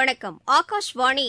வணக்கம் ஆகாஷ்வாணி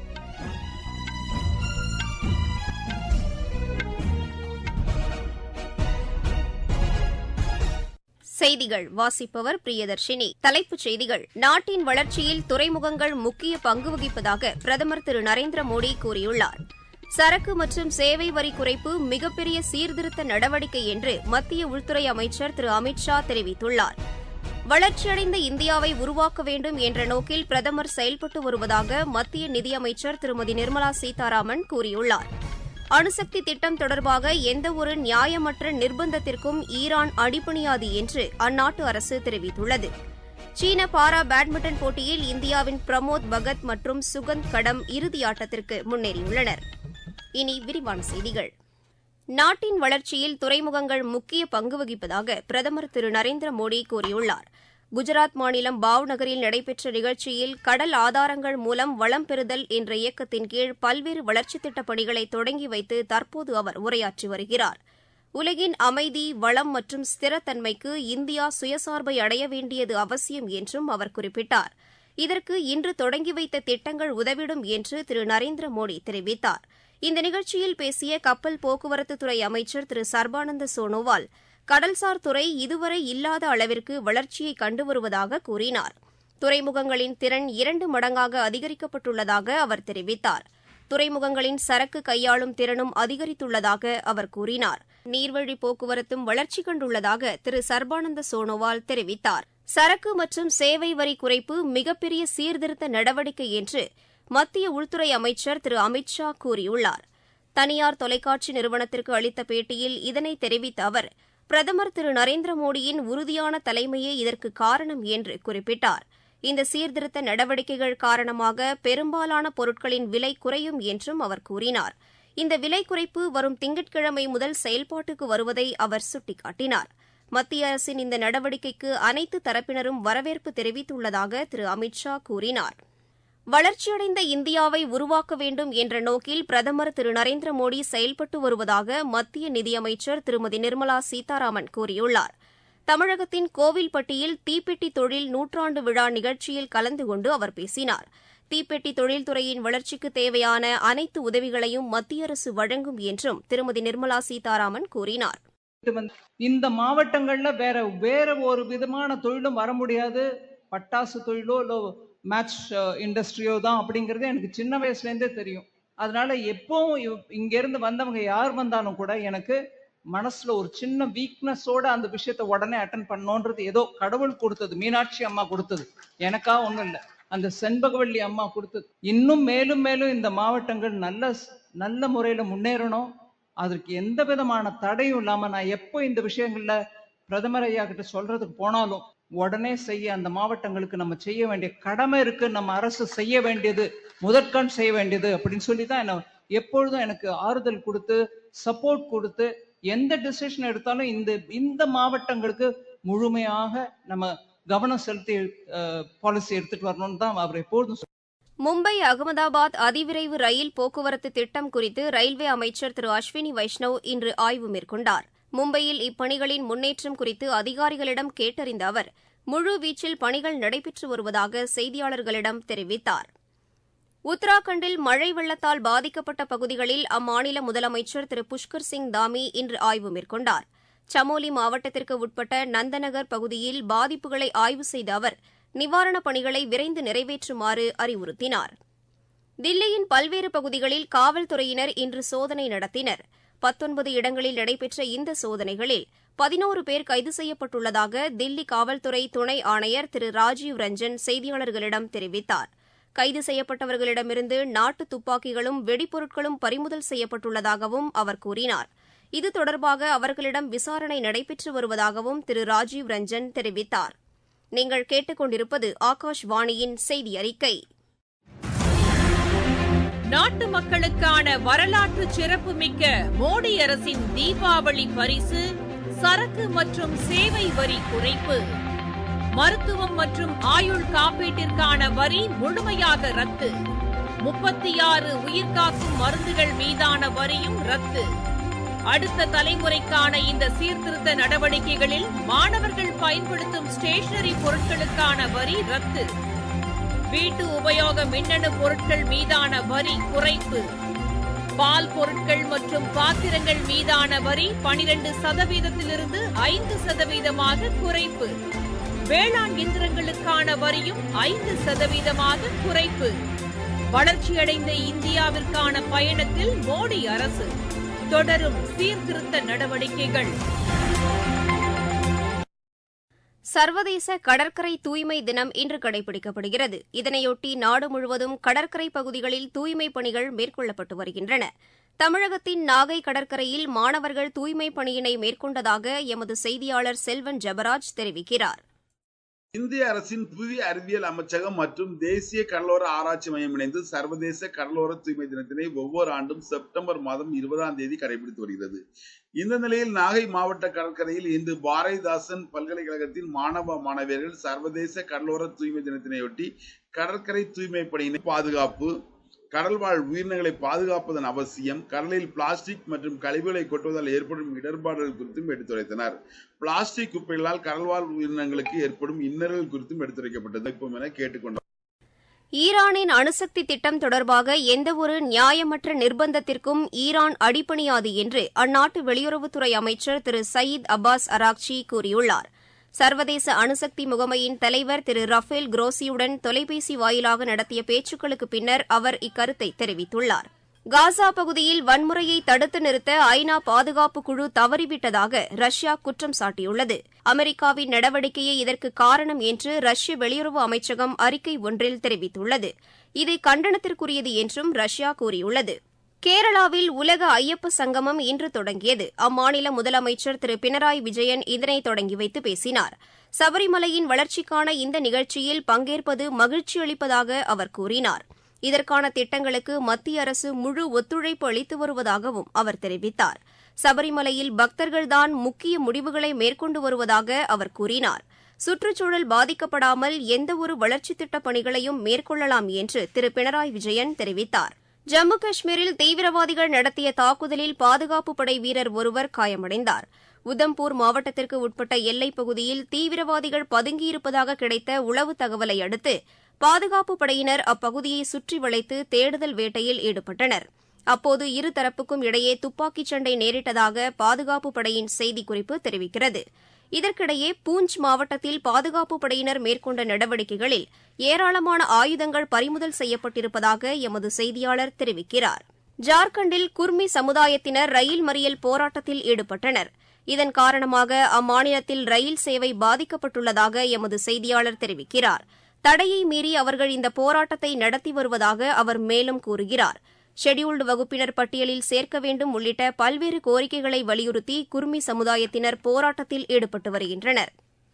செய்திகள் வாசிப்பவர் பிரியதர்ஷினி தலைப்புச் செய்திகள் நாட்டின் வளர்ச்சியில் துறைமுகங்கள் முக்கிய பங்கு வகிப்பதாக பிரதமர் திரு நரேந்திர மோடி கூறியுள்ளார் சரக்கு மற்றும் சேவை வரி குறைப்பு மிகப்பெரிய சீர்திருத்த நடவடிக்கை என்று மத்திய உள்துறை அமைச்சர் திரு அமித் ஷா தெரிவித்துள்ளார் வளர்ச்சியடைந்த இந்தியாவை உருவாக்க வேண்டும் என்ற நோக்கில் பிரதமர் செயல்பட்டு வருவதாக மத்திய நிதியமைச்சர் திருமதி நிர்மலா சீதாராமன் கூறியுள்ளார் அணுசக்தி திட்டம் தொடர்பாக எந்தவொரு நியாயமற்ற நிர்பந்தத்திற்கும் ஈரான் அடிபணியாது என்று அந்நாட்டு அரசு தெரிவித்துள்ளது சீன பாரா பேட்மிண்டன் போட்டியில் இந்தியாவின் பிரமோத் பகத் மற்றும் சுகந்த் கடம் இறுதியாட்டத்திற்கு முன்னேறியுள்ளனர் இனி விரிவான செய்திகள் நாட்டின் வளர்ச்சியில் துறைமுகங்கள் முக்கிய பங்கு வகிப்பதாக பிரதமர் திரு நரேந்திர மோடி கூறியுள்ளார் குஜராத் மாநிலம் பாவ் நகரில் நடைபெற்ற நிகழ்ச்சியில் கடல் ஆதாரங்கள் மூலம் வளம் பெறுதல் என்ற இயக்கத்தின் கீழ் பல்வேறு வளர்ச்சித் திட்டப் பணிகளை தொடங்கி வைத்து தற்போது அவர் உரையாற்றி வருகிறார் உலகின் அமைதி வளம் மற்றும் ஸ்திரத்தன்மைக்கு இந்தியா சுயசார்பை அடைய வேண்டியது அவசியம் என்றும் அவர் குறிப்பிட்டார் இதற்கு இன்று தொடங்கி வைத்த திட்டங்கள் உதவிடும் என்று திரு நரேந்திர மோடி தெரிவித்தார் இந்த நிகழ்ச்சியில் பேசிய கப்பல் போக்குவரத்துத்துறை அமைச்சர் திரு சர்பானந்த சோனோவால் கடல்சார் துறை இதுவரை இல்லாத அளவிற்கு வளர்ச்சியை கண்டு வருவதாக கூறினார் துறைமுகங்களின் திறன் இரண்டு மடங்காக அதிகரிக்கப்பட்டுள்ளதாக அவர் தெரிவித்தார் துறைமுகங்களின் சரக்கு கையாளும் திறனும் அதிகரித்துள்ளதாக அவர் கூறினார் நீர்வழி போக்குவரத்தும் வளர்ச்சி கண்டுள்ளதாக திரு சர்பானந்த சோனோவால் தெரிவித்தார் சரக்கு மற்றும் சேவை வரி குறைப்பு மிகப்பெரிய சீர்திருத்த நடவடிக்கை என்று மத்திய உள்துறை அமைச்சர் திரு அமித் ஷா கூறியுள்ளார் தனியார் தொலைக்காட்சி நிறுவனத்திற்கு அளித்த பேட்டியில் இதனை தெரிவித்த அவர் பிரதமர் திரு நரேந்திர மோடியின் உறுதியான தலைமையே இதற்கு காரணம் என்று குறிப்பிட்டார் இந்த சீர்திருத்த நடவடிக்கைகள் காரணமாக பெரும்பாலான பொருட்களின் விலை குறையும் என்றும் அவர் கூறினார் இந்த விலை குறைப்பு வரும் திங்கட்கிழமை முதல் செயல்பாட்டுக்கு வருவதை அவர் சுட்டிக்காட்டினார் மத்திய அரசின் இந்த நடவடிக்கைக்கு அனைத்து தரப்பினரும் வரவேற்பு தெரிவித்துள்ளதாக திரு அமித் ஷா கூறினார் வளர்ச்சியடைந்த இந்தியாவை உருவாக்க வேண்டும் என்ற நோக்கில் பிரதமர் திரு நரேந்திர மோடி செயல்பட்டு வருவதாக மத்திய நிதியமைச்சர் திருமதி நிர்மலா சீதாராமன் கூறியுள்ளார் தமிழகத்தின் கோவில்பட்டியில் தீப்பெட்டி தொழில் நூற்றாண்டு விழா நிகழ்ச்சியில் கலந்து கொண்டு அவர் பேசினார் தீப்பெட்டி தொழில்துறையின் வளர்ச்சிக்கு தேவையான அனைத்து உதவிகளையும் மத்திய அரசு வழங்கும் என்றும் திருமதி நிர்மலா சீதாராமன் கூறினார் இந்த மாவட்டங்கள்ல வேற வேற ஒரு விதமான தொழிலும் வர முடியாது பட்டாசு தொழிலோ இல்லை மேட்ச் இண்டஸ்ட்ரியோ தான் அப்படிங்கிறது எனக்கு சின்ன வயசுலேருந்தே தெரியும் அதனால எப்பவும் இங்க இருந்து வந்தவங்க யார் வந்தாலும் கூட எனக்கு மனசுல ஒரு சின்ன வீக்னஸோட அந்த விஷயத்த உடனே அட்டன் பண்ணோன்றது ஏதோ கடவுள் கொடுத்தது மீனாட்சி அம்மா கொடுத்தது எனக்கா ஒன்றும் இல்லை அந்த செண்பகவல்லி அம்மா கொடுத்தது இன்னும் மேலும் மேலும் இந்த மாவட்டங்கள் நல்ல நல்ல முறையில முன்னேறணும் அதற்கு எந்த விதமான தடையும் இல்லாம நான் எப்போ இந்த விஷயங்கள்ல பிரதமர் ஐயா கிட்ட சொல்றதுக்கு போனாலும் உடனே செய்ய அந்த மாவட்டங்களுக்கு நம்ம செய்ய வேண்டிய கடமை இருக்கு நம்ம அரசு செய்ய வேண்டியது முதற்கண் செய்ய வேண்டியது அப்படின்னு சொல்லி தான் என்ன எப்பொழுதும் எனக்கு ஆறுதல் கொடுத்து சப்போர்ட் கொடுத்து எந்த டிசிஷன் எடுத்தாலும் இந்த இந்த மாவட்டங்களுக்கு முழுமையாக நம்ம கவனம் செலுத்தி பாலிசி எடுத்துட்டு வரணும்னு தான் அவர் எப்பொழுதும் மும்பை அகமதாபாத் அதிவிரைவு ரயில் போக்குவரத்து திட்டம் குறித்து ரயில்வே அமைச்சர் திரு அஸ்வினி வைஷ்ணவ் இன்று ஆய்வு மேற்கொண்டார் மும்பையில் இப்பணிகளின் முன்னேற்றம் குறித்து அதிகாரிகளிடம் கேட்டறிந்த அவர் முழு வீச்சில் பணிகள் நடைபெற்று வருவதாக செய்தியாளர்களிடம் தெரிவித்தார் உத்தராகண்டில் மழை வெள்ளத்தால் பாதிக்கப்பட்ட பகுதிகளில் அம்மாநில முதலமைச்சர் திரு புஷ்கர் சிங் தாமி இன்று ஆய்வு மேற்கொண்டார் சமோலி மாவட்டத்திற்கு உட்பட்ட நந்தநகர் பகுதியில் பாதிப்புகளை ஆய்வு செய்த அவர் நிவாரணப் பணிகளை விரைந்து நிறைவேற்றுமாறு அறிவுறுத்தினார் தில்லியின் பல்வேறு பகுதிகளில் காவல்துறையினர் இன்று சோதனை நடத்தினர் பத்தொன்பது இடங்களில் நடைபெற்ற இந்த சோதனைகளில் பதினோரு பேர் கைது செய்யப்பட்டுள்ளதாக தில்லி காவல்துறை துணை ஆணையர் திரு ராஜீவ் ரஞ்சன் செய்தியாளர்களிடம் தெரிவித்தார் கைது செய்யப்பட்டவர்களிடமிருந்து நாட்டு துப்பாக்கிகளும் வெடிப்பொருட்களும் பறிமுதல் செய்யப்பட்டுள்ளதாகவும் அவர் கூறினார் இது தொடர்பாக அவர்களிடம் விசாரணை நடைபெற்று வருவதாகவும் திரு ராஜீவ் ரஞ்சன் தெரிவித்தார் நீங்கள் கேட்டுக்கொண்டிருப்பது ஆகாஷ்வாணியின் செய்தி அறிக்கை நாட்டு மக்களுக்கான வரலாற்று சிறப்புமிக்க மோடி அரசின் தீபாவளி பரிசு சரக்கு மற்றும் சேவை வரி குறைப்பு மருத்துவம் மற்றும் ஆயுள் காப்பீட்டிற்கான வரி முழுமையாக ரத்து முப்பத்தி ஆறு உயிர்காக்கும் மருந்துகள் மீதான வரியும் ரத்து அடுத்த தலைமுறைக்கான இந்த சீர்திருத்த நடவடிக்கைகளில் மாணவர்கள் பயன்படுத்தும் ஸ்டேஷனரி பொருட்களுக்கான வரி ரத்து வீட்டு உபயோக மின்னணு பொருட்கள் மீதான வரி குறைப்பு பால் பொருட்கள் மற்றும் பாத்திரங்கள் மீதான வரி பனிரெண்டு சதவீதத்திலிருந்து ஐந்து சதவீதமாக குறைப்பு வேளாண் இயந்திரங்களுக்கான வரியும் ஐந்து சதவீதமாக குறைப்பு வளர்ச்சியடைந்த இந்தியாவிற்கான பயணத்தில் மோடி அரசு தொடரும் சீர்திருத்த நடவடிக்கைகள் சர்வதேச கடற்கரை தூய்மை தினம் இன்று கடைபிடிக்கப்படுகிறது இதனையொட்டி நாடு முழுவதும் கடற்கரை பகுதிகளில் தூய்மைப் பணிகள் மேற்கொள்ளப்பட்டு வருகின்றன தமிழகத்தின் நாகை கடற்கரையில் மாணவர்கள் தூய்மைப் பணியினை மேற்கொண்டதாக எமது செய்தியாளர் செல்வன் ஜபராஜ் தெரிவிக்கிறார் இந்திய அரசின் புவி அறிவியல் அமைச்சகம் மற்றும் தேசிய கடலோர ஆராய்ச்சி மையம் இணைந்து சர்வதேச கடலோர தூய்மை தினத்தினை ஒவ்வொரு ஆண்டும் செப்டம்பர் மாதம் இருபதாம் தேதி கடைபிடித்து வருகிறது இந்த நிலையில் நாகை மாவட்ட கடற்கரையில் இன்று பாரதிதாசன் பல்கலைக்கழகத்தின் மாணவ மாணவியர்கள் சர்வதேச கடலோர தூய்மை தினத்தினையொட்டி கடற்கரை தூய்மை பணியினை பாதுகாப்பு கடல்வாழ் உயிரினங்களை பாதுகாப்பதன் அவசியம் கடலில் பிளாஸ்டிக் மற்றும் கழிவுகளை கொட்டுவதால் ஏற்படும் இடர்பாடுகள் குறித்தும் எடுத்துரைத்தனர் பிளாஸ்டிக் குப்பைகளால் கடல்வாழ் உயிரினங்களுக்கு ஏற்படும் இன்னல்கள் குறித்தும் எடுத்துரைக்கப்பட்டது என கேட்டுக்கொண்டார் ஈரானின் அணுசக்தி திட்டம் தொடர்பாக எந்தவொரு நியாயமற்ற நிர்பந்தத்திற்கும் ஈரான் அடிபணியாது என்று அந்நாட்டு வெளியுறவுத்துறை அமைச்சர் திரு சயீத் அப்பாஸ் அராக்சி கூறியுள்ளார் சர்வதேச அணுசக்தி முகமையின் தலைவர் திரு ரஃபேல் குரோசியுடன் தொலைபேசி வாயிலாக நடத்திய பேச்சுக்களுக்கு பின்னர் அவர் இக்கருத்தை தெரிவித்துள்ளார் காசா பகுதியில் வன்முறையை தடுத்து நிறுத்த ஐநா பாதுகாப்பு குழு தவறிவிட்டதாக ரஷ்யா குற்றம் சாட்டியுள்ளது அமெரிக்காவின் நடவடிக்கையே இதற்கு காரணம் என்று ரஷ்ய வெளியுறவு அமைச்சகம் அறிக்கை ஒன்றில் தெரிவித்துள்ளது இது கண்டனத்திற்குரியது என்றும் ரஷ்யா கூறியுள்ளது கேரளாவில் உலக ஐயப்ப சங்கமம் இன்று தொடங்கியது அம்மாநில முதலமைச்சர் திரு பினராயி விஜயன் இதனை தொடங்கி வைத்து பேசினார் சபரிமலையின் வளர்ச்சிக்கான இந்த நிகழ்ச்சியில் பங்கேற்பது மகிழ்ச்சியளிப்பதாக அவர் கூறினார் இதற்கான திட்டங்களுக்கு மத்திய அரசு முழு ஒத்துழைப்பு அளித்து வருவதாகவும் அவர் தெரிவித்தார் சபரிமலையில் பக்தர்கள்தான் முக்கிய முடிவுகளை மேற்கொண்டு வருவதாக அவர் கூறினார் சுற்றுச்சூழல் பாதிக்கப்படாமல் எந்தவொரு வளர்ச்சித் திட்டப் பணிகளையும் மேற்கொள்ளலாம் என்று திரு பினராயி விஜயன் தெரிவித்தார் ஜம்மு காஷ்மீரில் தீவிரவாதிகள் நடத்திய தாக்குதலில் பாதுகாப்பு படை வீரர் ஒருவர் காயமடைந்தார் உதம்பூர் மாவட்டத்திற்கு உட்பட்ட எல்லைப் பகுதியில் தீவிரவாதிகள் பதுங்கியிருப்பதாக கிடைத்த உளவு தகவலை அடுத்து பாதுகாப்பு படையினர் அப்பகுதியை சுற்றி வளைத்து தேடுதல் வேட்டையில் ஈடுபட்டனர் அப்போது இருதரப்புக்கும் இடையே துப்பாக்கிச் சண்டை நேரிட்டதாக பாதுகாப்பு படையின் செய்திக்குறிப்பு தெரிவிக்கிறது இதற்கிடையே பூஞ்ச் மாவட்டத்தில் பாதுகாப்பு படையினர் மேற்கொண்ட நடவடிக்கைகளில் ஏராளமான ஆயுதங்கள் பறிமுதல் செய்யப்பட்டிருப்பதாக எமது செய்தியாளர் தெரிவிக்கிறார் ஜார்க்கண்டில் குர்மி சமுதாயத்தினர் ரயில் மறியல் போராட்டத்தில் ஈடுபட்டனர் இதன் காரணமாக அம்மாநிலத்தில் ரயில் சேவை பாதிக்கப்பட்டுள்ளதாக எமது செய்தியாளர் தெரிவிக்கிறார் தடையை மீறி அவர்கள் இந்த போராட்டத்தை நடத்தி வருவதாக அவர் மேலும் கூறுகிறார் ஷெட்யூல்டு வகுப்பினர் பட்டியலில் சேர்க்க வேண்டும் உள்ளிட்ட பல்வேறு கோரிக்கைகளை வலியுறுத்தி குர்மி சமுதாயத்தினர் போராட்டத்தில் ஈடுபட்டு வருகின்றனர்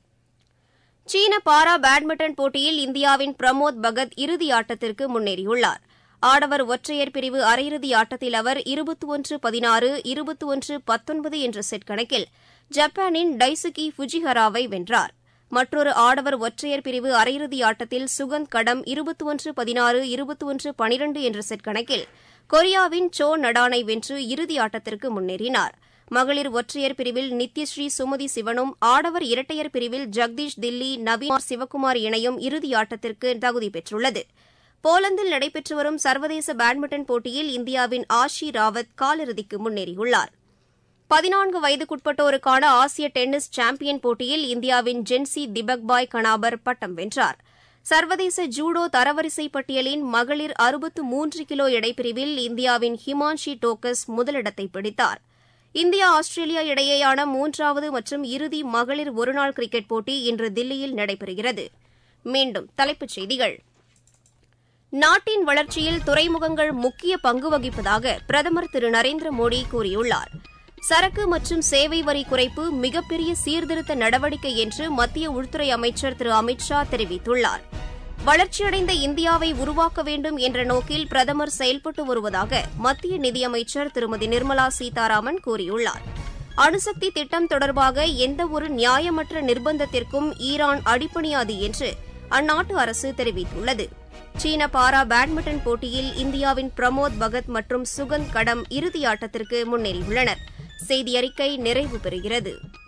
சீன பாரா பேட்மிண்டன் போட்டியில் இந்தியாவின் பிரமோத் பகத் இறுதி ஆட்டத்திற்கு முன்னேறியுள்ளார் ஆடவர் ஒற்றையர் பிரிவு அரையிறுதி ஆட்டத்தில் அவர் இருபத்தி ஒன்று பதினாறு இருபத்தி ஒன்று பத்தொன்பது என்ற செட் கணக்கில் ஜப்பானின் டைசுகி ஃபுஜிஹராவை வென்றார் மற்றொரு ஆடவர் ஒற்றையர் பிரிவு அரையிறுதி ஆட்டத்தில் சுகந்த் கடம் இருபத்தி ஒன்று பதினாறு இருபத்தி ஒன்று பனிரண்டு என்ற செட் கணக்கில் கொரியாவின் சோ நடானை வென்று இறுதி ஆட்டத்திற்கு முன்னேறினார் மகளிர் ஒற்றையர் பிரிவில் நித்யஸ்ரீ சுமதி சிவனும் ஆடவர் இரட்டையர் பிரிவில் ஜெகதீஷ் தில்லி நவீன் சிவக்குமார் இணையும் இறுதி ஆட்டத்திற்கு தகுதி பெற்றுள்ளது போலந்தில் நடைபெற்று வரும் சர்வதேச பேட்மிண்டன் போட்டியில் இந்தியாவின் ஆஷி ராவத் காலிறுதிக்கு முன்னேறியுள்ளார் பதினான்கு வயதுக்குட்பட்டோருக்கான ஆசிய டென்னிஸ் சாம்பியன் போட்டியில் இந்தியாவின் ஜென்சி திபக்பாய் கனாபர் பட்டம் வென்றார் சர்வதேச ஜூடோ தரவரிசை பட்டியலின் மகளிர் அறுபத்து மூன்று கிலோ எடைப்பிரிவில் இந்தியாவின் ஹிமான்ஷி டோக்கஸ் முதலிடத்தை பிடித்தார் இந்தியா ஆஸ்திரேலியா இடையேயான மூன்றாவது மற்றும் இறுதி மகளிர் ஒருநாள் கிரிக்கெட் போட்டி இன்று தில்லியில் நடைபெறுகிறது மீண்டும் தலைப்புச் செய்திகள் நாட்டின் வளர்ச்சியில் துறைமுகங்கள் முக்கிய பங்கு வகிப்பதாக பிரதமர் திரு நரேந்திர மோடி கூறியுள்ளார் சரக்கு மற்றும் சேவை வரி குறைப்பு மிகப்பெரிய சீர்திருத்த நடவடிக்கை என்று மத்திய உள்துறை அமைச்சர் திரு அமித் ஷா தெரிவித்துள்ளார் வளர்ச்சியடைந்த இந்தியாவை உருவாக்க வேண்டும் என்ற நோக்கில் பிரதமர் செயல்பட்டு வருவதாக மத்திய நிதியமைச்சர் திருமதி நிர்மலா சீதாராமன் கூறியுள்ளார் அணுசக்தி திட்டம் தொடர்பாக எந்தவொரு நியாயமற்ற நிர்பந்தத்திற்கும் ஈரான் அடிப்பணியாது என்று அந்நாட்டு அரசு தெரிவித்துள்ளது சீன பாரா பேட்மிண்டன் போட்டியில் இந்தியாவின் பிரமோத் பகத் மற்றும் சுகந்த் கடம் இறுதியாட்டத்திற்கு முன்னேறியுள்ளனர் செய்தி அறிக்கை நிறைவு பெறுகிறது